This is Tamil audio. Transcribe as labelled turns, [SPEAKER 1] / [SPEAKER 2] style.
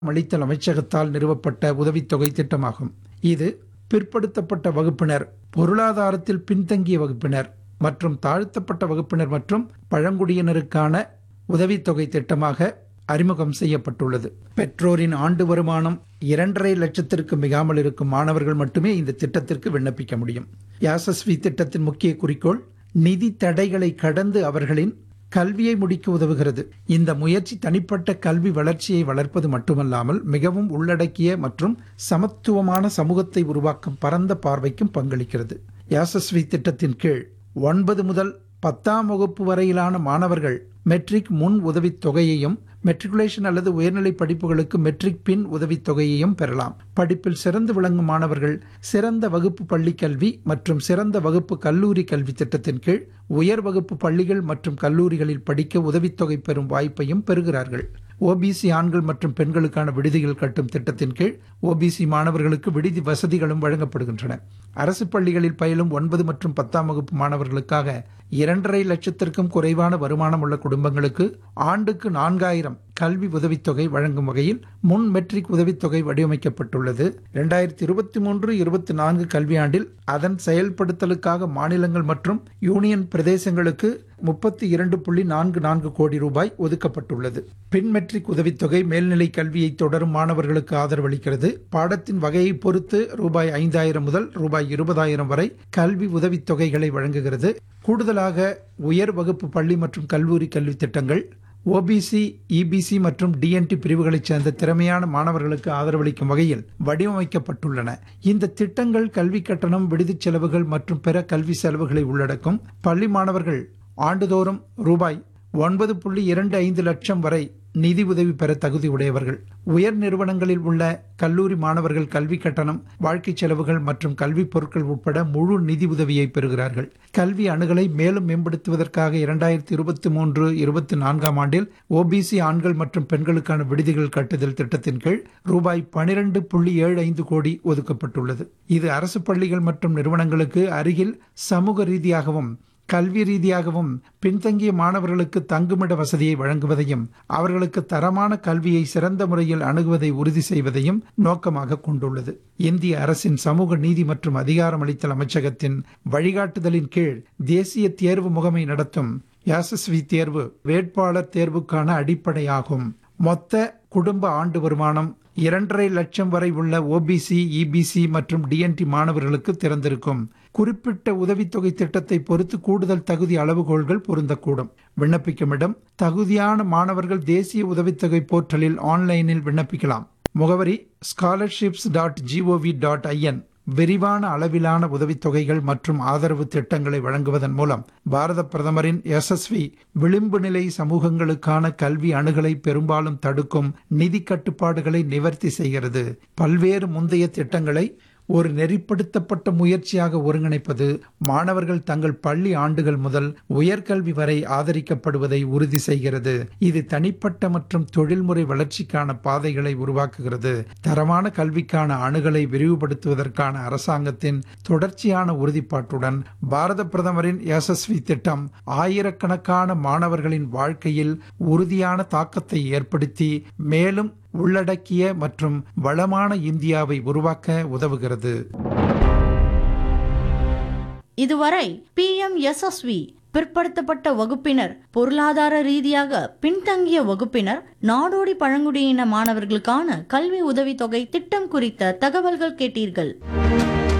[SPEAKER 1] அளித்தல் அமைச்சகத்தால் நிறுவப்பட்ட உதவித்தொகை திட்டமாகும் இது பிற்படுத்தப்பட்ட வகுப்பினர் பொருளாதாரத்தில் பின்தங்கிய வகுப்பினர் மற்றும் தாழ்த்தப்பட்ட வகுப்பினர் மற்றும் பழங்குடியினருக்கான உதவித்தொகை திட்டமாக அறிமுகம் செய்யப்பட்டுள்ளது பெற்றோரின் ஆண்டு வருமானம் இரண்டரை லட்சத்திற்கு மிகாமல் இருக்கும் மாணவர்கள் மட்டுமே இந்த திட்டத்திற்கு விண்ணப்பிக்க முடியும் யாசஸ்வி திட்டத்தின் முக்கிய குறிக்கோள் நிதி தடைகளை கடந்து அவர்களின் கல்வியை முடிக்க உதவுகிறது இந்த முயற்சி தனிப்பட்ட கல்வி வளர்ச்சியை வளர்ப்பது மட்டுமல்லாமல் மிகவும் உள்ளடக்கிய மற்றும் சமத்துவமான சமூகத்தை உருவாக்கும் பரந்த பார்வைக்கும் பங்களிக்கிறது யாசஸ்வி திட்டத்தின் கீழ் ஒன்பது முதல் பத்தாம் வகுப்பு வரையிலான மாணவர்கள் மெட்ரிக் முன் உதவித் தொகையையும் மெட்ரிகுலேஷன் அல்லது உயர்நிலை படிப்புகளுக்கு மெட்ரிக் பின் உதவித் தொகையையும் பெறலாம் படிப்பில் சிறந்து விளங்கும் மாணவர்கள் சிறந்த வகுப்பு பள்ளி கல்வி மற்றும் சிறந்த வகுப்பு கல்லூரி கல்வி திட்டத்தின் கீழ் உயர் வகுப்பு பள்ளிகள் மற்றும் கல்லூரிகளில் படிக்க உதவித்தொகை பெறும் வாய்ப்பையும் பெறுகிறார்கள் ஓபிசி ஆண்கள் மற்றும் பெண்களுக்கான விடுதிகள் கட்டும் திட்டத்தின் கீழ் ஓபிசி மாணவர்களுக்கு விடுதி வசதிகளும் வழங்கப்படுகின்றன அரசு பள்ளிகளில் பயிலும் ஒன்பது மற்றும் பத்தாம் வகுப்பு மாணவர்களுக்காக இரண்டரை லட்சத்திற்கும் குறைவான வருமானம் உள்ள குடும்பங்களுக்கு ஆண்டுக்கு நான்காயிரம் கல்வி உதவித்தொகை வழங்கும் வகையில் முன் மெட்ரிக் உதவித்தொகை வடிவமைக்கப்பட்டுள்ளது இரண்டாயிரத்தி இருபத்தி மூன்று இருபத்தி நான்கு கல்வியாண்டில் அதன் செயல்படுத்தலுக்காக மாநிலங்கள் மற்றும் யூனியன் பிரதேசங்களுக்கு முப்பத்தி இரண்டு புள்ளி நான்கு நான்கு கோடி ரூபாய் ஒதுக்கப்பட்டுள்ளது பின் மெட்ரிக் உதவித்தொகை மேல்நிலை கல்வியை தொடரும் மாணவர்களுக்கு ஆதரவளிக்கிறது பாடத்தின் வகையை பொறுத்து ரூபாய் ஐந்தாயிரம் முதல் ரூபாய் இருபதாயிரம் வரை கல்வி உதவித்தொகைகளை வழங்குகிறது கூடுதலாக உயர் வகுப்பு பள்ளி மற்றும் கல்லூரி கல்வி திட்டங்கள் ஓபிசி இபிசி மற்றும் டிஎன்டி பிரிவுகளைச் சேர்ந்த திறமையான மாணவர்களுக்கு ஆதரவளிக்கும் வகையில் வடிவமைக்கப்பட்டுள்ளன இந்த திட்டங்கள் கல்வி கட்டணம் விடுதிச் செலவுகள் மற்றும் பிற கல்வி செலவுகளை உள்ளடக்கும் பள்ளி மாணவர்கள் ஆண்டுதோறும் ரூபாய் ஒன்பது புள்ளி இரண்டு ஐந்து லட்சம் வரை நிதி உதவி பெற தகுதி உடையவர்கள் உயர் நிறுவனங்களில் உள்ள கல்லூரி மாணவர்கள் கல்வி கட்டணம் வாழ்க்கை செலவுகள் மற்றும் கல்வி பொருட்கள் உட்பட முழு நிதி உதவியை பெறுகிறார்கள் கல்வி அணுகலை மேலும் மேம்படுத்துவதற்காக இரண்டாயிரத்தி இருபத்தி மூன்று இருபத்தி நான்காம் ஆண்டில் ஓபிசி ஆண்கள் மற்றும் பெண்களுக்கான விடுதிகள் கட்டுதல் திட்டத்தின் கீழ் ரூபாய் பனிரெண்டு புள்ளி ஏழு ஐந்து கோடி ஒதுக்கப்பட்டுள்ளது இது அரசு பள்ளிகள் மற்றும் நிறுவனங்களுக்கு அருகில் சமூக ரீதியாகவும் கல்வி ரீதியாகவும் பின்தங்கிய மாணவர்களுக்கு தங்குமிட வசதியை வழங்குவதையும் அவர்களுக்கு தரமான கல்வியை சிறந்த முறையில் அணுகுவதை உறுதி செய்வதையும் நோக்கமாக கொண்டுள்ளது இந்திய அரசின் சமூக நீதி மற்றும் அதிகாரமளித்தல் அமைச்சகத்தின் வழிகாட்டுதலின் கீழ் தேசிய தேர்வு முகமை நடத்தும் யாசஸ்வி தேர்வு வேட்பாளர் தேர்வுக்கான அடிப்படையாகும் மொத்த குடும்ப ஆண்டு வருமானம் இரண்டரை லட்சம் வரை உள்ள ஓபிசி இபிசி மற்றும் டிஎன்டி மாணவர்களுக்கு திறந்திருக்கும் குறிப்பிட்ட உதவித்தொகை திட்டத்தை பொறுத்து கூடுதல் தகுதி அளவுகோல்கள் பொருந்தக்கூடும் விண்ணப்பிக்கும் இடம் தகுதியான மாணவர்கள் தேசிய உதவித்தொகை போர்ட்டலில் ஆன்லைனில் விண்ணப்பிக்கலாம் முகவரி scholarships dot GOV dot IN விரிவான அளவிலான உதவித்தொகைகள் மற்றும் ஆதரவு திட்டங்களை வழங்குவதன் மூலம் பாரத பிரதமரின் எஸ்எஸ்வி விளிம்பு நிலை சமூகங்களுக்கான கல்வி அணுகலை பெரும்பாலும் தடுக்கும் நிதி கட்டுப்பாடுகளை நிவர்த்தி செய்கிறது பல்வேறு முந்தைய திட்டங்களை ஒரு நெறிப்படுத்தப்பட்ட முயற்சியாக ஒருங்கிணைப்பது மாணவர்கள் தங்கள் பள்ளி ஆண்டுகள் முதல் உயர்கல்வி வரை ஆதரிக்கப்படுவதை உறுதி செய்கிறது இது தனிப்பட்ட மற்றும் தொழில்முறை வளர்ச்சிக்கான பாதைகளை உருவாக்குகிறது தரமான கல்விக்கான அணுகலை விரிவுபடுத்துவதற்கான அரசாங்கத்தின் தொடர்ச்சியான உறுதிப்பாட்டுடன் பாரத பிரதமரின் யசஸ்வி திட்டம் ஆயிரக்கணக்கான மாணவர்களின் வாழ்க்கையில் உறுதியான தாக்கத்தை ஏற்படுத்தி மேலும் உள்ளடக்கிய மற்றும் வளமான இந்தியாவை உருவாக்க உதவுகிறது
[SPEAKER 2] இதுவரை பி எம் எஸ்எஸ்வி பிற்படுத்தப்பட்ட வகுப்பினர் பொருளாதார ரீதியாக பின்தங்கிய வகுப்பினர் நாடோடி பழங்குடியின மாணவர்களுக்கான கல்வி உதவித்தொகை திட்டம் குறித்த தகவல்கள் கேட்டீர்கள்